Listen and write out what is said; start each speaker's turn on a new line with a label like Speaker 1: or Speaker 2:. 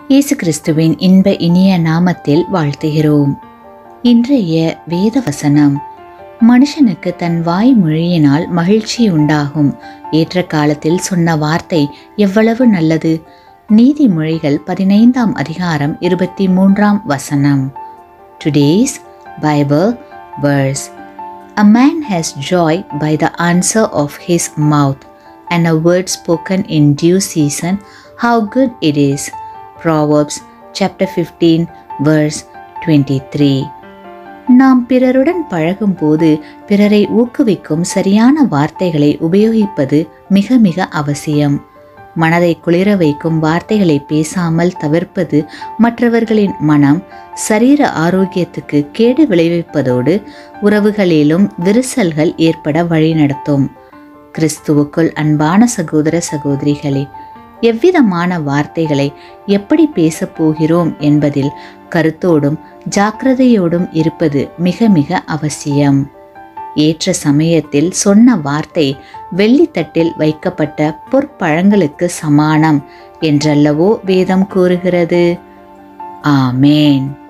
Speaker 1: இயேசு கிறிஸ்துவின் இன்ப இனிய நாமத்தில் வாழ்த்துகிறோம் இன்றைய வேத வசனம் மனுஷனுக்கு தன் வாய் மொழியினால் மகிழ்ச்சி உண்டாகும் ஏற்ற காலத்தில் சொன்ன வார்த்தை எவ்வளவு நல்லது நீதிமொழிகள் பதினைந்தாம் அதிகாரம் இருபத்தி மூன்றாம் வசனம் today's Bible verse A man has joy by the answer of his mouth, and a word spoken in due season, how good it is. Proverbs chapter 15, verse 23. நாம் பிறருடன் பழகும்போது பிறரை ஊக்குவிக்கும் சரியான வார்த்தைகளை உபயோகிப்பது மிக மிக அவசியம் மனதை குளிர வைக்கும் வர்த்தைகளை பேசாமல் தவிர்ப்பது மற்றவர்களின் மனம் சரீர ஆரோக்கியத்துக்கு கேடு விளைவிப்பதோடு உறவுகளிலும் விரிசல்கள் ஏற்பட வழிநடத்தும் கிறிஸ்துவுக்குள் அன்பான சகோதர சகோதரிகளே எவ்விதமான வார்த்தைகளை எப்படி பேசப் போகிறோம் என்பதில் கருத்தோடும் ஜாக்கிரதையோடும் இருப்பது மிக மிக அவசியம் ஏற்ற சமயத்தில் சொன்ன வார்த்தை வெள்ளித்தட்டில் வைக்கப்பட்ட பொற்பழங்களுக்கு சமானம் என்றல்லவோ வேதம் கூறுகிறது ஆமேன்